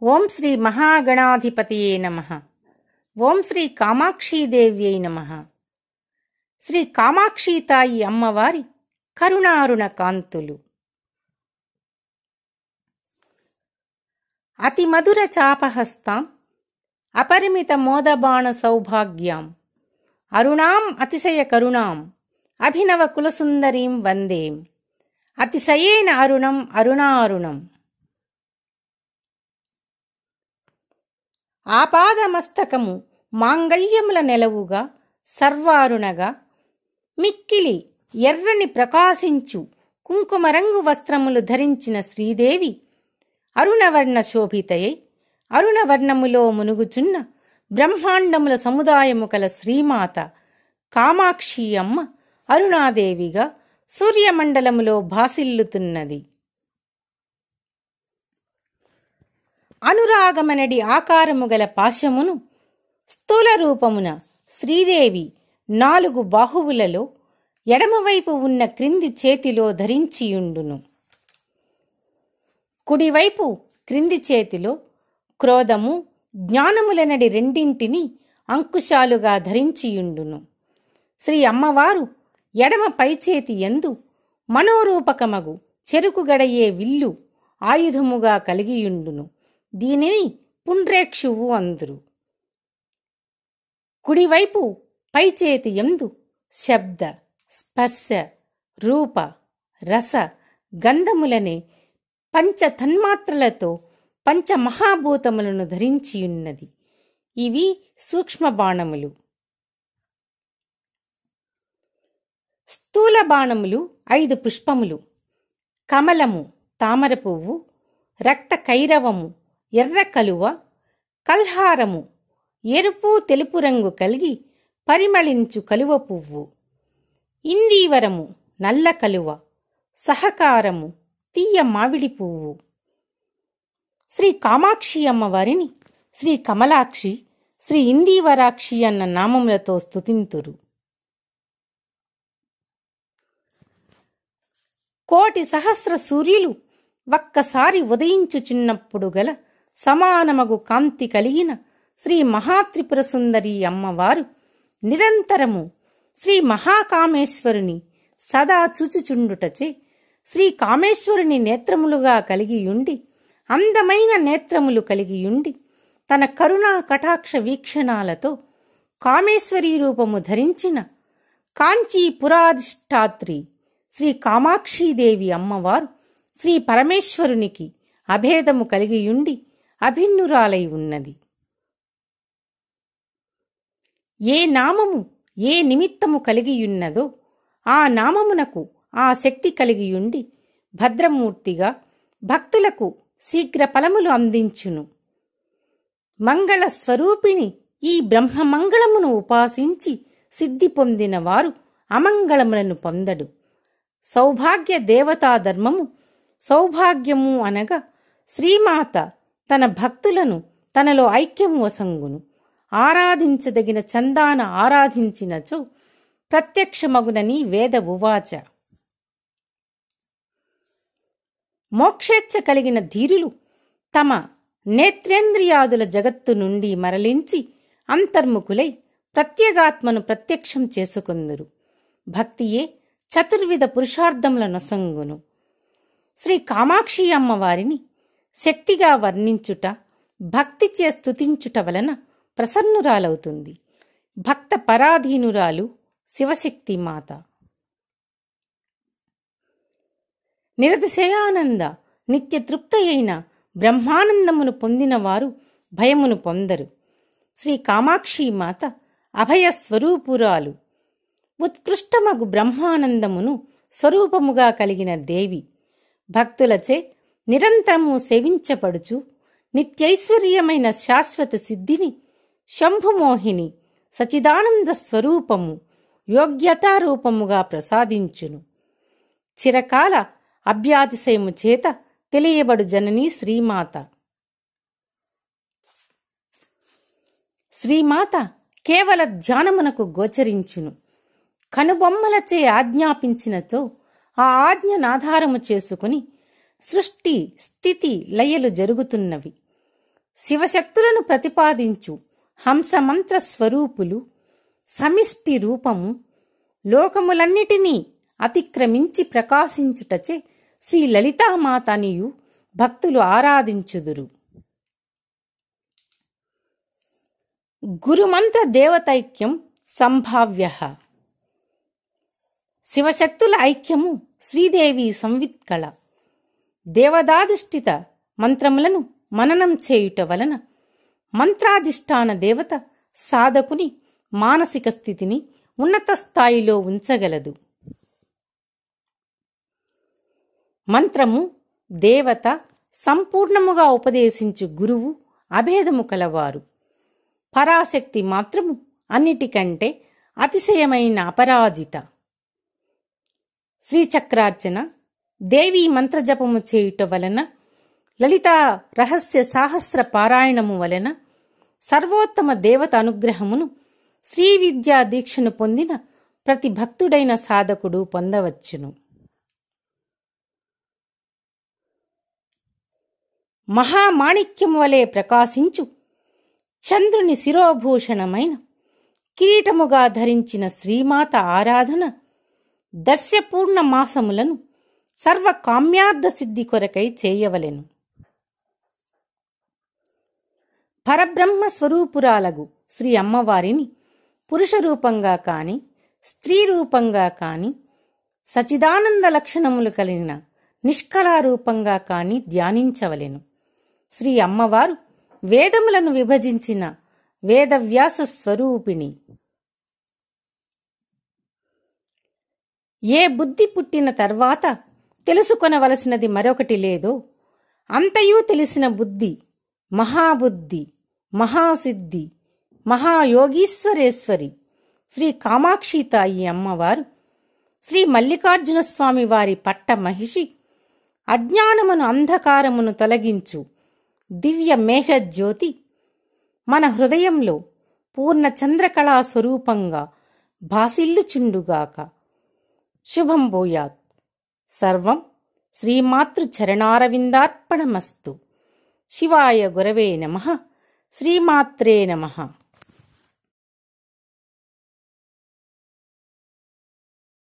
ఓం శ్రీ మహాగణాధిపతియే నమ ఓం శ్రీ కామాక్షీదేవ్యై నమ శ్రీ కామాక్షీతాయి అమ్మవారి కరుణారుణ కాంతులు అతి మధుర చాపహస్తాం అపరిమిత మోదబాణ సౌభాగ్యాం అరుణాం అతిశయ కరుణాం అభినవ కులసుందరీం వందేం అతిశయేన అరుణం అరుణారుణం ఆపాదమస్తకము మాంగళ్యముల నెలవుగా సర్వారుణగా మిక్కిలి ఎర్రని ప్రకాశించు కుంకుమరంగు వస్త్రములు ధరించిన శ్రీదేవి అరుణవర్ణ శోభితయై అరుణవర్ణములో మునుగుచున్న బ్రహ్మాండముల సముదాయము కల శ్రీమాత కామాక్షి అమ్మ అరుణాదేవిగా సూర్యమండలములో భాసిల్లుతున్నది అనురాగమనడి ఆకారము గల పాశమును స్థూల రూపమున శ్రీదేవి నాలుగు బాహువులలో ఎడమవైపు ఉన్న క్రింది చేతిలో ధరించియుండును కుడివైపు క్రింది చేతిలో క్రోధము జ్ఞానములనడి రెండింటిని అంకుశాలుగా ధరించియుండును శ్రీ అమ్మవారు ఎడమ పైచేతి ఎందు మనోరూపకమగు చెరుకుగడయే విల్లు ఆయుధముగా కలిగియుండును దీనిని పుండ్రేక్షువు అందురు కుడివైపు పైచేతి ఎందు శబ్ద స్పర్శ రూప రస గంధములనే పంచ తన్మాత్రలతో పంచమహాభూతములను ధరించియున్నది ఇవి సూక్ష్మ బాణములు స్థూల బాణములు ఐదు పుష్పములు కమలము తామర పువ్వు రక్త కైరవము ఎర్ర కలువ కల్హారము ఎరుపు తెలుపు రంగు కలిగి పరిమళించు కలువ పువ్వు ఇందీవరము నల్ల కలువ సహకారము తీయ మామిడి పువ్వు శ్రీ కామాక్షి అమ్మవారిని శ్రీ కమలాక్షి శ్రీ ఇందీవరాక్షి అన్న నామములతో స్తుతింతురు కోటి సహస్ర సూర్యులు ఒక్కసారి ఉదయించుచున్నప్పుడు గల సమానమగు కాంతి కలిగిన శ్రీ మహాత్రిపుర సుందరి అమ్మవారు నిరంతరము శ్రీ మహాకామేశ్వరుని సదా చూచుచుండుటచే శ్రీ కామేశ్వరుని నేత్రములుగా కలిగియుండి అందమైన నేత్రములు కలిగియుండి తన కరుణా కటాక్ష వీక్షణాలతో కామేశ్వరీ రూపము ధరించిన కాంచీపురాధిష్టాత్రి శ్రీ కామాక్షీదేవి అమ్మవారు శ్రీ పరమేశ్వరునికి అభేదము కలిగియుండి అభిన్నురాలై ఉన్నది ఏ నామము ఏ నిమిత్తము కలిగియున్నదో ఆ నామమునకు ఆ శక్తి కలిగియుండి భద్రమూర్తిగా భక్తులకు శీఘ్ర ఫలములు అందించును మంగళ స్వరూపిణి ఈ బ్రహ్మమంగళమును ఉపాసించి సిద్ధి పొందిన వారు అమంగళములను పొందడు సౌభాగ్య దేవతా ధర్మము సౌభాగ్యము అనగా శ్రీమాత తన భక్తులను తనలో ఐక్యము వసంగును ఆరాధించదగిన చందాన ఆరాధించినచో ప్రత్యక్షమగునని వేద ఉవాచ మోక్షేచ్ఛ కలిగిన ధీరులు తమ నేత్రేంద్రియాదుల జగత్తు నుండి మరలించి అంతర్ముఖులై ప్రత్యేగాత్మను ప్రత్యక్షం చేసుకుందురు భక్తియే చతుర్విధ పురుషార్థముల నొసంగును శ్రీ కామాక్షి అమ్మవారిని శక్తిగా వర్ణించుట భక్తిచే స్తుతించుట వలన ప్రసన్నురాలవుతుంది భక్త పరాధీనురాలు శివశక్తి మాత నిరతిశయానంద నిత్య తృప్తయైన బ్రహ్మానందమును పొందినవారు భయమును పొందరు శ్రీ కామాక్షి మాత అభయ స్వరూపురాలు ఉత్కృష్టమగు బ్రహ్మానందమును స్వరూపముగా కలిగిన దేవి భక్తులచే నిరంతరము సేవించబడుచు నిత్యైశ్వర్యమైన శాశ్వత సిద్ధిని శంభుమోహిని సచిదానంద స్వరూపము యోగ్యతారూపముగా ప్రసాదించును చిరకాల అభ్యాతిశయము చేత తెలియబడు జననీ శ్రీమాత శ్రీమాత కేవల ధ్యానమునకు గోచరించును కనుబొమ్మలచే ఆజ్ఞాపించినతో ఆ ఆజ్ఞనాధారము చేసుకుని సృష్టి స్థితి లయలు జరుగుతున్నవి శివశక్తులను ప్రతిపాదించు హంసమంత్ర స్వరూపులు సమిష్టి రూపము లోకములన్నిటినీ అతిక్రమించి ప్రకాశించుటచే శ్రీ లలితామాతనియు భక్తులు ఆరాధించుదురు గురుమంత్ర దేవతైక్యం సంభావ్య శివశక్తుల ఐక్యము శ్రీదేవి సంవిత్కళ దేవదాధిష్ఠిత మంత్రములను మననం చేయుట వలన మంత్రాధిష్టాన దేవత సాధకుని మానసిక స్థితిని ఉన్నత స్థాయిలో ఉంచగలదు మంత్రము దేవత సంపూర్ణముగా ఉపదేశించు గురువు అభేదము కలవారు పరాశక్తి మాత్రము అన్నిటికంటే అతిశయమైన అపరాజిత శ్రీచక్రార్చన దేవీ మంత్రజపము చేయుట వలన లలిత రహస్య సాహస్ర పారాయణము వలన సర్వోత్తమ దేవత అనుగ్రహమును శ్రీ విద్యా దీక్షను పొందిన ప్రతి భక్తుడైన సాధకుడు పొందవచ్చును మహామాణిక్యము వలె ప్రకాశించు చంద్రుని శిరోభూషణమైన కిరీటముగా ధరించిన శ్రీమాత ఆరాధన దర్శపూర్ణ మాసములను సర్వ కామ్యార్థ సిద్ధి కొరకై చేయవలెను పరబ్రహ్మ స్వరూపురాలగు శ్రీ అమ్మవారిని పురుష రూపంగా కాని స్త్రీ రూపంగా కాని సచిదానంద లక్షణములు కలిగిన నిష్కళారూపంగా కాని ధ్యానించవలెను శ్రీ అమ్మవారు వేదములను విభజించిన వేదవ్యాస స్వరూపిణి ఏ బుద్ధి పుట్టిన తర్వాత తెలుసుకొనవలసినది మరొకటి లేదో అంతయూ తెలిసిన బుద్ధి మహాబుద్ధి మహాసిద్ధి మహాయోగీశ్వరేశ్వరి శ్రీ కామాక్షితాయి అమ్మవారు శ్రీ మల్లికార్జున స్వామి వారి పట్ట మహిషి అజ్ఞానమును అంధకారమును తొలగించు దివ్య మేఘజ్యోతి మన హృదయంలో పూర్ణ చంద్రకళా స్వరూపంగా భాసిల్లుచుండుగాక శుభం భూయాత్ సర్వం శ్రీమాతృచరణారవిందార్పణమస్తు శివాయ గురవే నమ శ్రీమాత్రే నమః